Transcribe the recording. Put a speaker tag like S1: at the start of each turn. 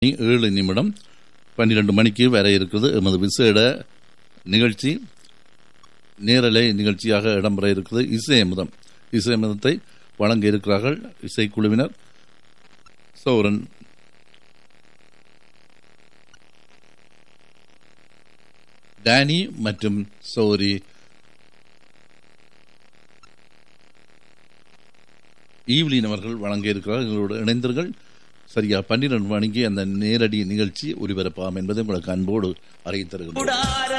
S1: மணி ஏழு நிமிடம் பன்னிரண்டு மணிக்கு வர இருக்கிறது எமது விசேட நிகழ்ச்சி நேரலை நிகழ்ச்சியாக இடம்பெற இருக்கிறது இசையமுதம் இசையமுதத்தை வழங்க இருக்கிறார்கள் இசைக்குழுவினர் சௌரன் டேனி மற்றும் சௌரி ஈவ்லின் அவர்கள் வழங்க இருக்கிறார்கள் எங்களோட இணைந்தர்கள் சரியா பன்னிரண்டு மணிக்கு அந்த நேரடி நிகழ்ச்சி ஒலிபரப்பாகும் என்பதை உங்களுக்கு அன்போடு அறிவித்தருகிறோம்
S2: கூடார